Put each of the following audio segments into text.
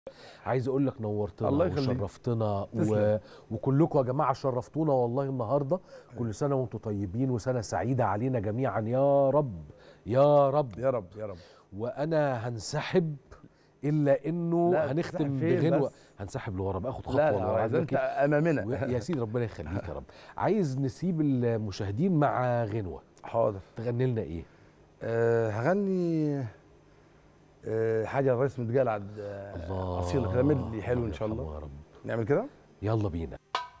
عايز اقول لك نورتنا الله يخليك. وشرفتنا و... تسلم. وكلكم يا جماعه شرفتونا والله النهارده كل سنه وانتم طيبين وسنه سعيده علينا جميعا يا رب يا رب يا رب يا رب وانا هنسحب الا انه لا، هنختم تنسحب فين بغنوه بس؟ هنسحب لورا بقى اخد خطوه لا لورا لا عايز عايز انت أقول لك امامنا إيه؟ يا سيدي ربنا يخليك يا رب عايز نسيب المشاهدين مع غنوه حاضر تغني لنا ايه أه هغني أه حاجه الرئيس متقال الله اصيله كده ميدلي حلو ان شاء يرحمه الله يا رب نعمل كده يلا بينا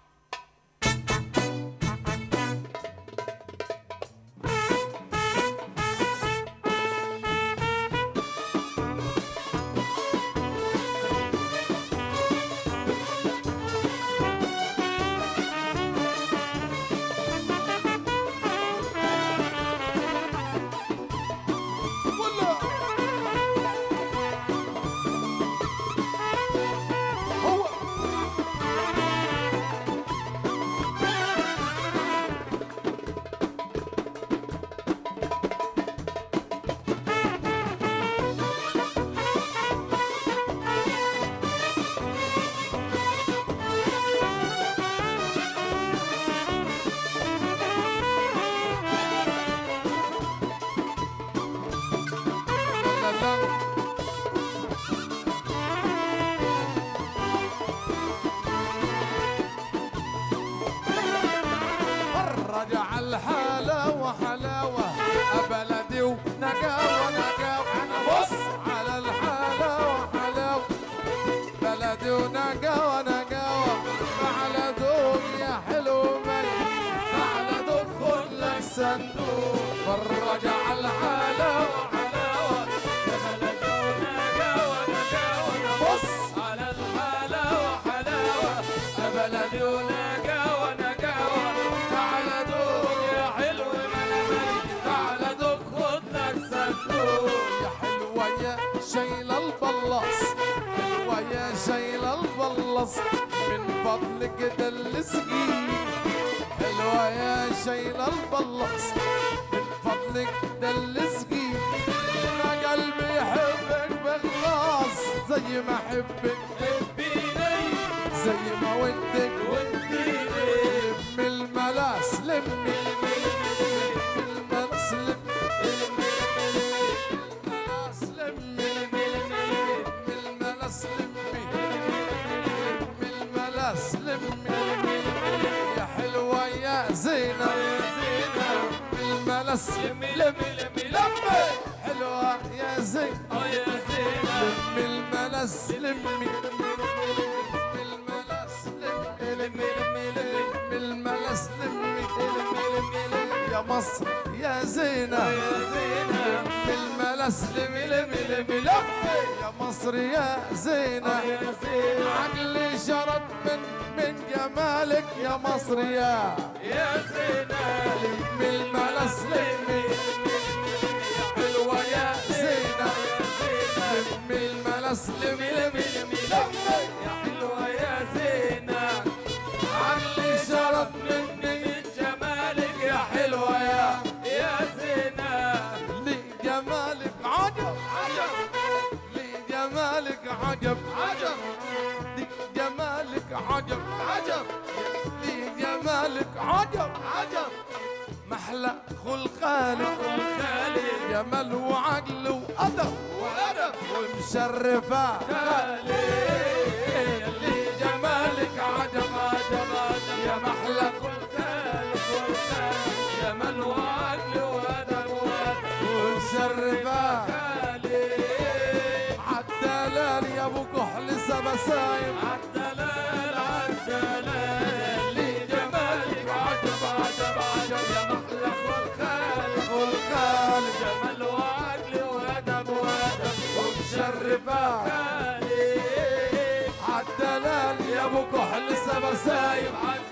رجع الحلاوة حلاوة بلدي ونقاوة نقاوة أنا بص على الحلاوة حلاوة بلدي ونقاوة نقاوة على دوق يا حلو ملك على دوق خد لك صندوق رجع الحلاوة حلاوة بلدي ونقاوة نقاوة أنا بص على الحلاوة حلاوة بلدي ونقاوة نقاوة تعال دوق يا حلو ململ تعال دوق خد لك صندوق يا حلوة يا شايلة البلاص حلوة يا شايلة البلاص من فضلك دلسقي حلوة يا شايلة البلاص من فضلك دلسقي انا قلبي يحبك بخلاص زي ما احبك حبيني زي ما ودك وديني من الملاس لمي من الملاس لمي من الملاس لمي من الملاس لمي يا حلوة يا زينة من الملاس لمي لمي لمي لمي حلوة يا زينة لمي الملاس لمي بالملاس لمي لمي لمي لمي بالملاس لمي لمي لمي لمي يا مصر يا زينة بالملاس لمي لمي لمي لمي يا مصر يا زينة عقلي شرب من من جمالك يا مصر يا يا زينة لمي الملاس لمي يا حلوة يا زينة لمي الملاس لمي لمي لمي لمي يا حلوة يا زينة علي شرب مني من جمالك يا حلوة يا يا زينة لجمالك عجب عجب لجمالك عجب عجب لجمالك عجب عجب لجمالك عجب عجب محلى خلقانك خالي جمال وعقل وأدب وأدب ومشرفة خالي اللي جمالك عجب عجب عجب يا محلى خلقانك جمال وعقل وأدب وأدب ومشرفة خالي عالدلال يا ابو كحل سبسايم عالدلال عالدلال اللي جمالك عجب عجب عجب يا محلى خلقانك خلقانك جمال وعقل وأدب وأدب ومشرفة خالي عالدلال يا ابو كحل سبسايم عالدلال